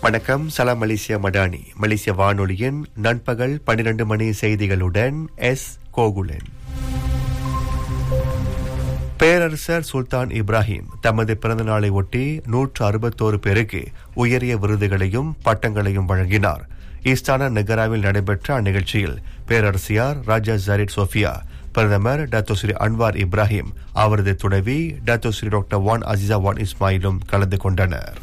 வணக்கம் சலாம் மலேசியா மடானி மலேசிய வானொலியின் நண்பகல் பன்னிரண்டு மணி செய்திகளுடன் எஸ் கோகுலன் பேரரசர் சுல்தான் இப்ராஹிம் தமது பிறந்த நாளை ஒட்டி நூற்று அறுபத்தோரு பேருக்கு உயரிய விருதுகளையும் பட்டங்களையும் வழங்கினார் ஈஸ்டான நெகராவில் நடைபெற்ற அந்நிகழ்ச்சியில் பேரரசியார் ராஜா ஜரீட் சோஃபியா பிரதமர் டாக்டர் ஸ்ரீ அன்வார் இப்ராஹிம் அவரது துணைவி doctor Seri doctor Wan Azizah Wan இஸ்மாயிலும் கலந்து கொண்டனர்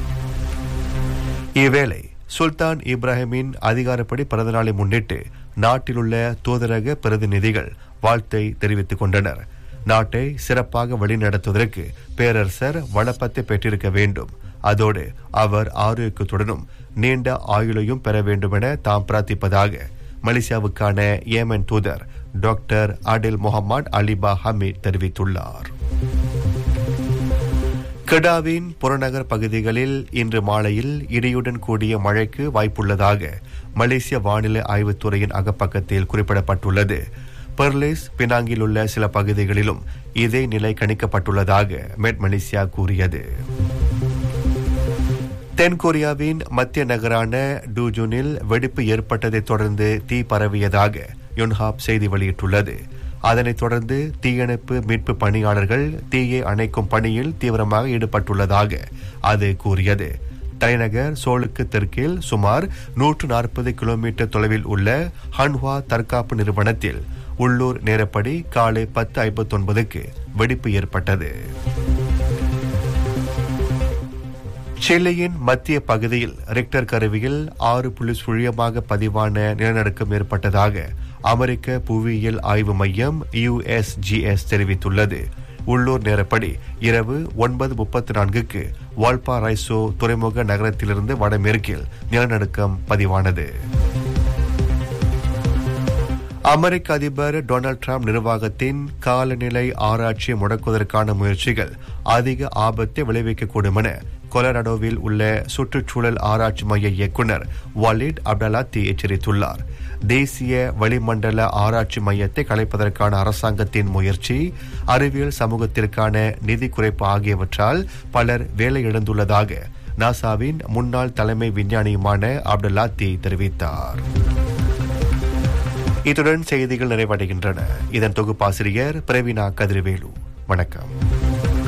இவ்வேளை சுல்தான் இப்ராஹிமின் அதிகாரப்படி பிறந்தநாளை முன்னிட்டு நாட்டிலுள்ள தூதரக பிரதிநிதிகள் வாழ்த்தை தெரிவித்துக் கொண்டனர் நாட்டை சிறப்பாக வழிநடத்துவதற்கு பேரரசர் வளப்பத்தை பெற்றிருக்க வேண்டும் அதோடு அவர் ஆரோக்கியத்துடனும் நீண்ட ஆயுளையும் பெற வேண்டும் என தாம் பிரார்த்திப்பதாக மலேசியாவுக்கான ஏமன் தூதர் doctor Adil Mohamed Aliba Hamid தெரிவித்துள்ளார் கெடாவின் புறநகர் பகுதிகளில் இன்று மாலையில் இடியுடன் கூடிய மழைக்கு வாய்ப்புள்ளதாக மலேசிய வானிலை ஆய்வுத்துறையின் அகப்பக்கத்தில் குறிப்பிடப்பட்டுள்ளது பெர்லிஸ் பினாங்கில் உள்ள சில பகுதிகளிலும் இதே நிலை கணிக்கப்பட்டுள்ளதாக மெட் மலேசியா கூறியது தென்கொரியாவின் மத்திய நகரான டூஜூனில் வெடிப்பு ஏற்பட்டதைத் தொடர்ந்து தீ பரவியதாக யுன்ஹாப் செய்தி வெளியிட்டுள்ளது அதனைத் தொடர்ந்து தீயணைப்பு மீட்பு பணியாளர்கள் தீயை அணைக்கும் பணியில் தீவிரமாக ஈடுபட்டுள்ளதாக அது கூறியது தலைநகர் சோலுக்கு தெற்கில் சுமார் நூற்று நாற்பது கிலோமீட்டர் தொலைவில் உள்ள ஹன்ஹுவா தற்காப்பு நிறுவனத்தில் உள்ளூர் நேரப்படி காலை பத்து ஐம்பத்தொன்பதுக்கு வெடிப்பு ஏற்பட்டது சிலியின் மத்திய பகுதியில் ரிக்டர் கருவியில் ஆறு புள்ளி சுழியமாக பதிவான நிலநடுக்கம் ஏற்பட்டதாக அமெரிக்க புவியியல் ஆய்வு மையம் யுஎஸ்ஜிஎஸ் தெரிவித்துள்ளது உள்ளூர் நேரப்படி இரவு ஒன்பது முப்பத்தி நான்குக்கு வால்பா ரைசோ துறைமுக நகரத்திலிருந்து வடமேற்கில் நிலநடுக்கம் பதிவானது அமெரிக்க அதிபர் டொனால்டு டிரம்ப் நிர்வாகத்தின் காலநிலை ஆராய்ச்சியை முடக்குவதற்கான முயற்சிகள் அதிக ஆபத்தை விளைவிக்கக்கூடும் என கொலராடோவில் உள்ள சுற்றுச்சூழல் ஆராய்ச்சி மைய இயக்குநர் வாலிட் அப்டலாத்தி எச்சரித்துள்ளார் தேசிய வளிமண்டல ஆராய்ச்சி மையத்தை கலைப்பதற்கான அரசாங்கத்தின் முயற்சி அறிவியல் சமூகத்திற்கான நிதி குறைப்பு ஆகியவற்றால் பலர் வேலையிழந்துள்ளதாக நாசாவின் முன்னாள் தலைமை விஞ்ஞானியுமான அப்டலாத்தி தெரிவித்தார் இத்துடன் செய்திகள் நிறைவடைகின்றன இதன் தொகுப்பாசிரியர் பிரவீனா கதிர்வேலு வணக்கம்